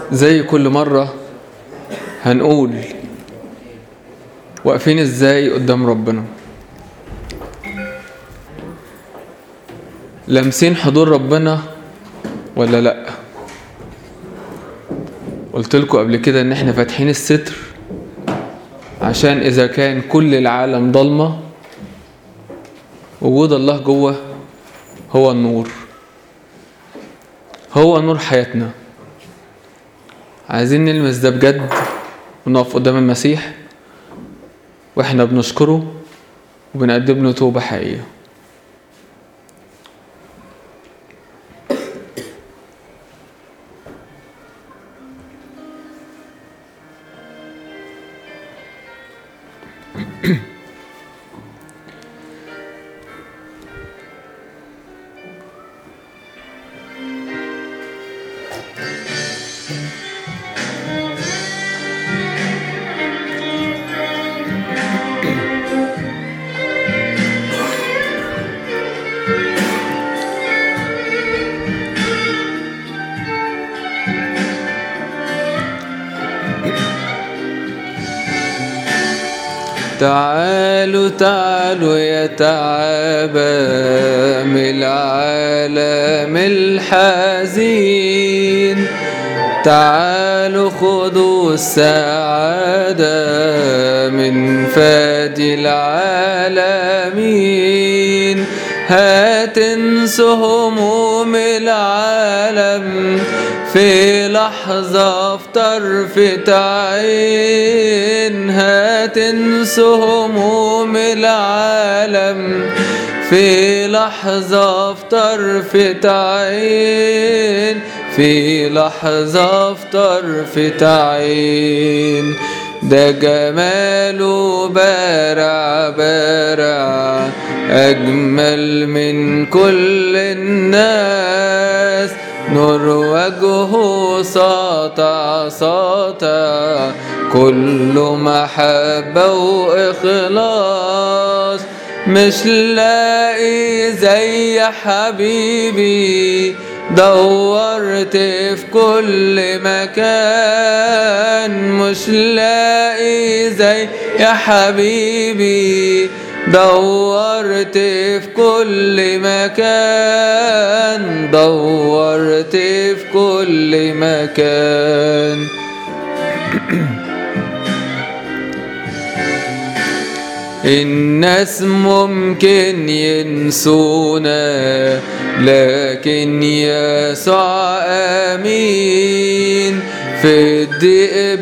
زي كل مرة هنقول واقفين ازاي قدام ربنا لامسين حضور ربنا ولا لا قلت لكم قبل كده ان احنا فاتحين الستر عشان اذا كان كل العالم ضلمه وجود الله جوه هو النور هو نور حياتنا عايزين نلمس ده بجد ونقف قدام المسيح واحنا بنشكره وبنقدم له توبة حقيقية تعالوا تعالوا يا تعابى من العالم الحزين تعالوا خذوا السعادة من فادي العالمين هتنسوا هموم العالم في لحظة في طرفة عين هتنسوا هموم العالم في لحظة في طرفة عين في لحظة في طرفة عين ده جماله بارع بارع أجمل من كل الناس نور وجهه ساطع ساطع كله محبة وإخلاص مش لاقي زي حبيبي دورت في كل مكان مش لاقي زي يا حبيبي دورت في كل مكان دورت في كل مكان الناس ممكن ينسونا لكن يسوع امين في الضيق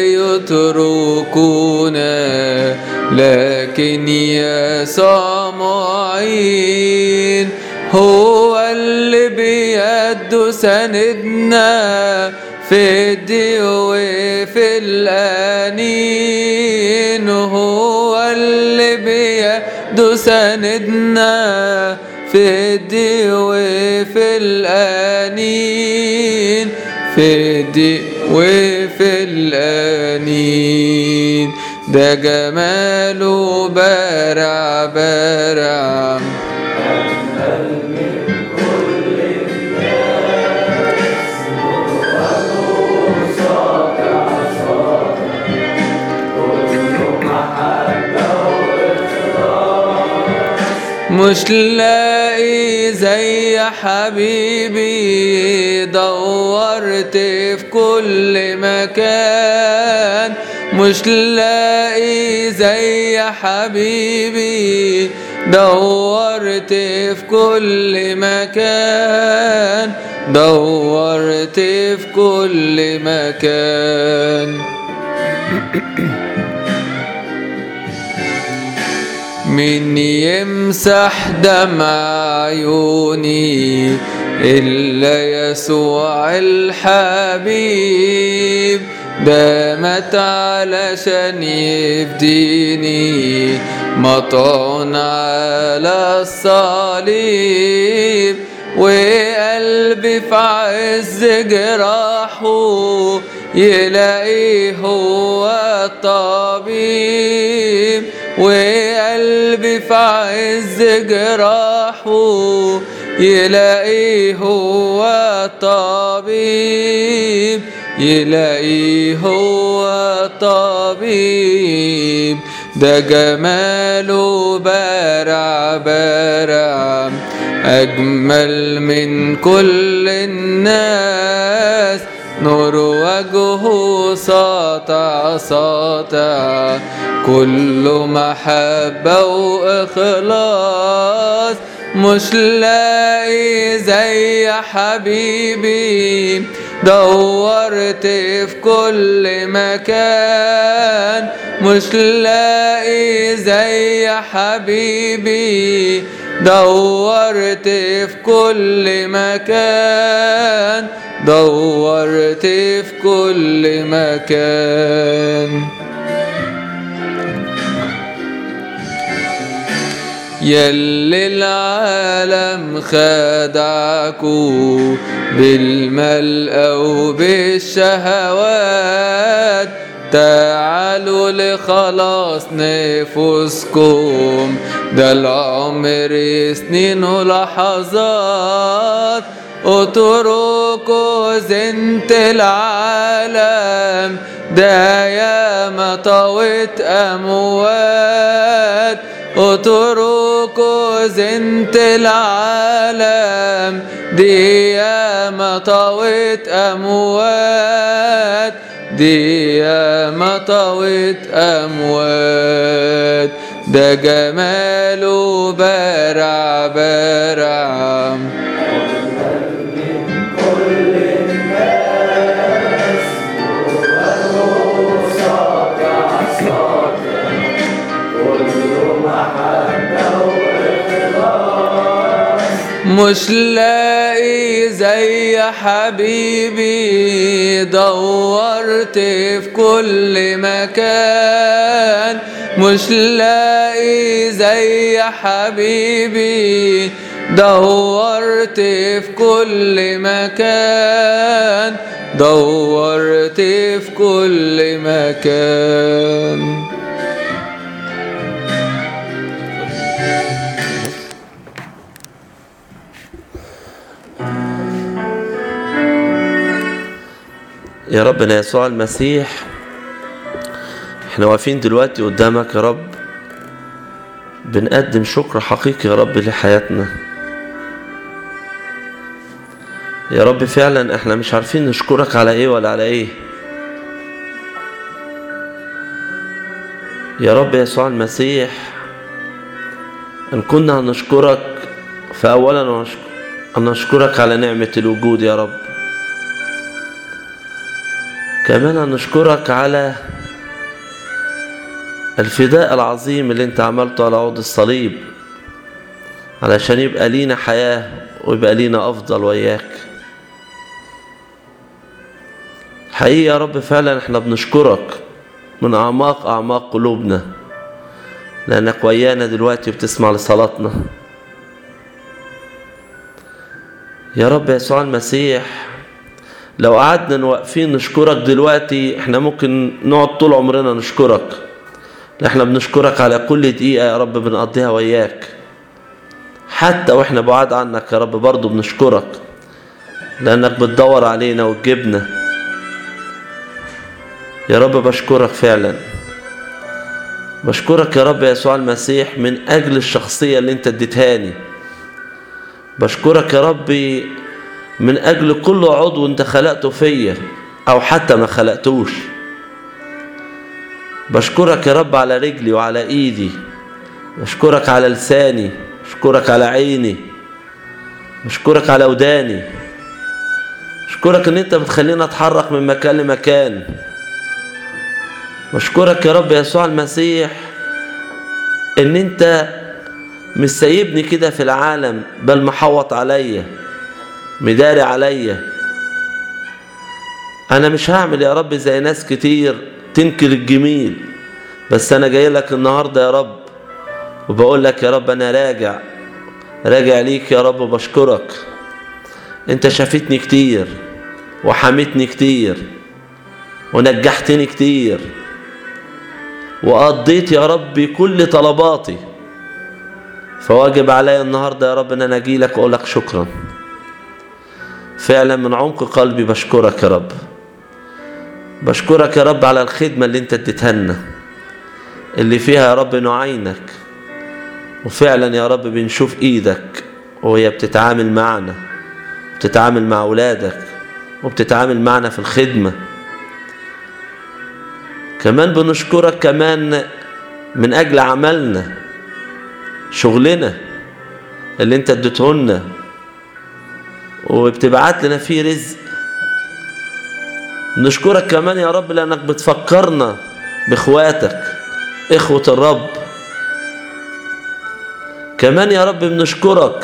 بيتركونا لكن يسوع معين هو اللي بيده سندنا في الضيق وفي الانين هو اللي بيده سندنا في الضيق وفي الانين في الضيق وفي الانين ده جماله بارع بارع مش لاقي زي حبيبي دورت في كل مكان مش لاقي زي حبيبي دورت في كل مكان دورت في كل مكان من يمسح دمع عيوني إلا يسوع الحبيب ده مات علشان يفديني مطعون على الصليب وقلبي في عز جراحه يلاقيه هو الطبيب وقلبي في عز جراحه يلاقيه هو الطبيب يلاقيه هو الطبيب ده جماله بارع بارع أجمل من كل الناس نور وجهه ساطع ساطع كله محبة وإخلاص مش لاقي زي حبيبي دورت في كل مكان مش لاقي زي حبيبي دورت في كل مكان دورت في كل مكان يلي العالم خدعكو بالمال أو بالشهوات تعالوا لخلاص نفوسكم ده العمر سنين ولحظات اتركوا زنت العالم ده يا مطوت أموات اتركوا زنت العالم دي يا مطوت أموات دي يا مطوت أموات ده جماله بارع بارع مش لاقي زي حبيبي دورت في كل مكان مش لاقي زي حبيبي دورت في كل مكان دورت في كل مكان يا ربنا يسوع المسيح احنا واقفين دلوقتي قدامك يا رب بنقدم شكر حقيقي يا رب لحياتنا يا رب فعلا احنا مش عارفين نشكرك على ايه ولا على ايه يا رب يسوع المسيح ان كنا هنشكرك فاولا هنشكرك على نعمة الوجود يا رب كمان هنشكرك على الفداء العظيم اللي انت عملته على عود الصليب علشان يبقى لينا حياة ويبقى لينا أفضل وياك حقيقي يا رب فعلا احنا بنشكرك من أعماق أعماق قلوبنا لأنك ويانا دلوقتي بتسمع لصلاتنا يا رب يسوع المسيح لو قعدنا واقفين نشكرك دلوقتي احنا ممكن نقعد طول عمرنا نشكرك احنا بنشكرك على كل دقيقة يا رب بنقضيها وياك حتى واحنا بعاد عنك يا رب برضو بنشكرك لانك بتدور علينا وتجيبنا يا رب بشكرك فعلا بشكرك يا رب يسوع المسيح من اجل الشخصية اللي انت اديتهاني بشكرك يا ربي من أجل كل عضو أنت خلقته فيا أو حتى ما خلقتوش بشكرك يا رب على رجلي وعلى إيدي بشكرك على لساني بشكرك على عيني بشكرك على وداني بشكرك ان انت بتخليني اتحرك من مكان لمكان بشكرك يا رب يسوع المسيح ان انت مش سايبني كده في العالم بل محوط عليا مداري عليا انا مش هعمل يا رب زي ناس كتير تنكر الجميل بس انا جاي لك النهارده يا رب وبقول لك يا رب انا راجع راجع ليك يا رب بشكرك انت شافتني كتير وحميتني كتير ونجحتني كتير وقضيت يا رب كل طلباتي فواجب عليا النهارده يا رب ان انا اجي لك واقول لك شكرا فعلا من عمق قلبي بشكرك يا رب بشكرك يا رب على الخدمة اللي انت اديتها لنا اللي فيها يا رب نعينك وفعلا يا رب بنشوف ايدك وهي بتتعامل معنا بتتعامل مع اولادك وبتتعامل معنا في الخدمة كمان بنشكرك كمان من اجل عملنا شغلنا اللي انت اديته لنا وبتبعت لنا فيه رزق نشكرك كمان يا رب لانك بتفكرنا باخواتك اخوة الرب كمان يا رب بنشكرك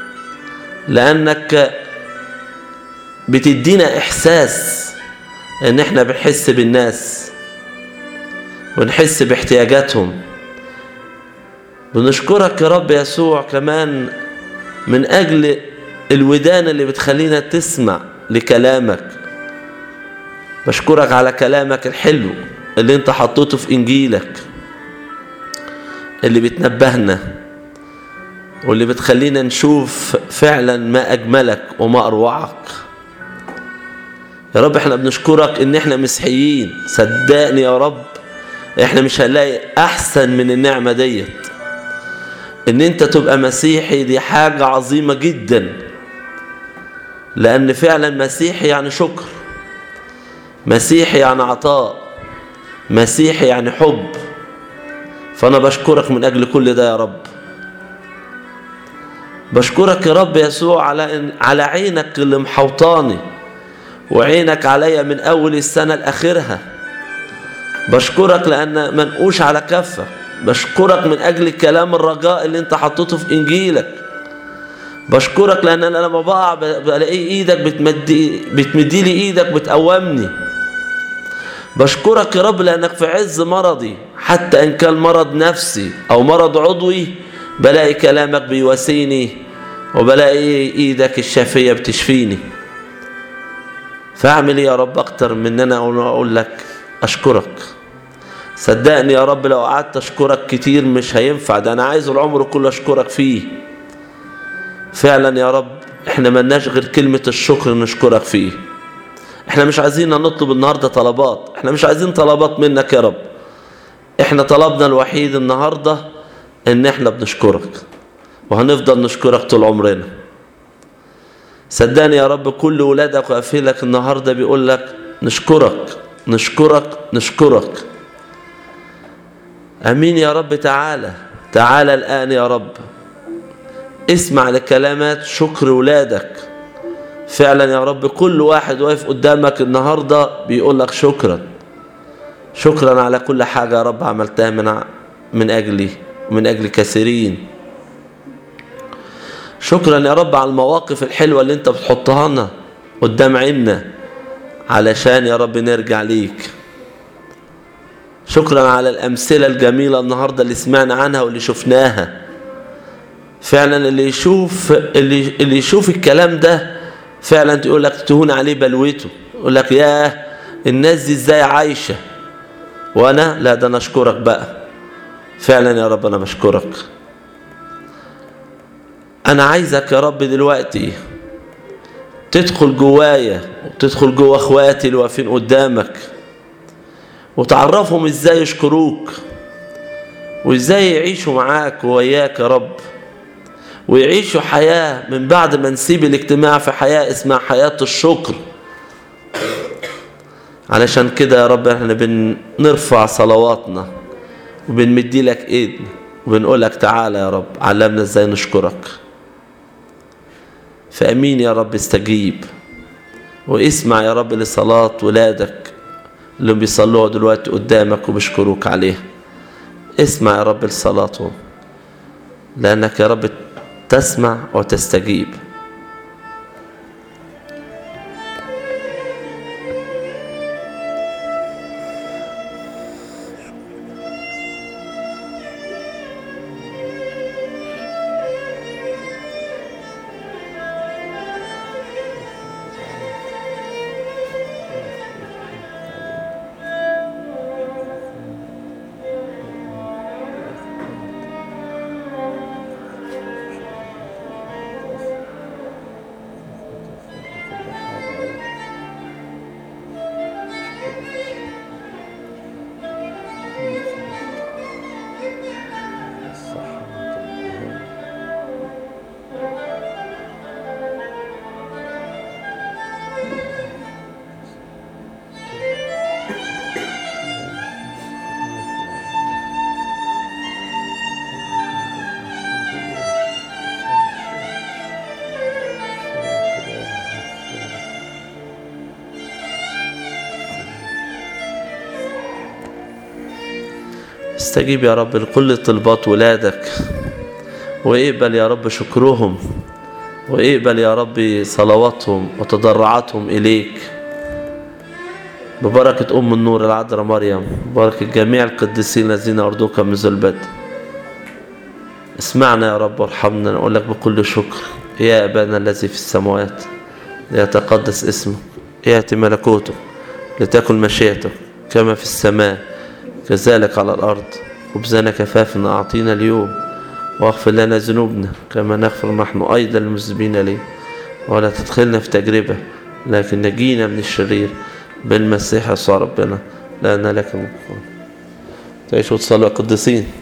لانك بتدينا احساس ان احنا بنحس بالناس ونحس باحتياجاتهم بنشكرك يا رب يسوع كمان من اجل الودان اللي بتخلينا تسمع لكلامك بشكرك على كلامك الحلو اللي انت حطيته في انجيلك اللي بتنبهنا واللي بتخلينا نشوف فعلا ما اجملك وما اروعك يا رب احنا بنشكرك ان احنا مسيحيين صدقني يا رب احنا مش هنلاقي احسن من النعمة ديت ان انت تبقى مسيحي دي حاجة عظيمة جدا لان فعلا مسيحي يعني شكر مسيحي يعني عطاء مسيحي يعني حب فانا بشكرك من اجل كل ده يا رب بشكرك يا رب يسوع على إن على عينك اللي محوطاني وعينك عليا من اول السنه لاخرها بشكرك لان منقوش على كفه بشكرك من اجل كلام الرجاء اللي انت حطيته في انجيلك بشكرك لان انا لما بقع بلاقي ايدك بتمدي بتمدي لي ايدك بتقومني بشكرك يا رب لانك في عز مرضي حتى ان كان مرض نفسي او مرض عضوي بلاقي كلامك بيواسيني وبلاقي ايدك الشافيه بتشفيني فاعمل ايه يا رب اكتر من ان انا اقول لك اشكرك صدقني يا رب لو قعدت اشكرك كتير مش هينفع ده انا عايز العمر كله اشكرك فيه فعلا يا رب احنا ملناش غير كلمة الشكر نشكرك فيه احنا مش عايزين نطلب النهاردة طلبات احنا مش عايزين طلبات منك يا رب احنا طلبنا الوحيد النهاردة ان احنا بنشكرك وهنفضل نشكرك طول عمرنا صدقني يا رب كل ولادك واقفين لك النهاردة بيقول لك نشكرك نشكرك نشكرك امين يا رب تعالى تعالى الان يا رب اسمع لكلمات شكر ولادك فعلا يا رب كل واحد واقف قدامك النهارده بيقول لك شكرا شكرا على كل حاجه يا رب عملتها من من اجلي ومن اجل كثيرين شكرا يا رب على المواقف الحلوه اللي انت بتحطها لنا قدام عيننا علشان يا رب نرجع ليك شكرا على الامثله الجميله النهارده اللي سمعنا عنها واللي شفناها فعلا اللي يشوف اللي اللي يشوف الكلام ده فعلا تقول لك تهون عليه بلوته يقول لك ياه الناس دي ازاي عايشه وانا لا ده انا اشكرك بقى فعلا يا رب انا بشكرك انا عايزك يا رب دلوقتي تدخل جوايا وتدخل جوا اخواتي اللي واقفين قدامك وتعرفهم ازاي يشكروك وازاي يعيشوا معاك ووياك يا رب ويعيشوا حياة من بعد ما نسيب الاجتماع في حياة اسمها حياة الشكر علشان كده يا رب احنا بنرفع صلواتنا وبنمدي لك ايدنا وبنقول لك تعالى يا رب علمنا ازاي نشكرك فامين يا رب استجيب واسمع يا رب لصلاة ولادك اللي بيصلوها دلوقتي قدامك وبيشكروك عليها اسمع يا رب لصلاتهم لأنك يا رب تسمع وتستجيب استجيب يا رب لكل طلبات ولادك واقبل يا رب شكرهم واقبل يا رب صلواتهم وتضرعاتهم إليك ببركة أم النور العذراء مريم ببركة جميع القديسين الذين أرضوك منذ البدء اسمعنا يا رب وارحمنا نقول لك بكل شكر يا أبانا الذي في السماوات ليتقدس اسمك يأتي ملكوتك لتكن مشيئتك كما في السماء كذلك على الأرض خبزنا كفافنا أعطينا اليوم واغفر لنا ذنوبنا كما نغفر نحن أيضا المذنبين ليه ولا تدخلنا في تجربة لكن نجينا من الشرير بالمسيح يسوع ربنا لأن لك الملك تعيشوا وتصلوا قديسين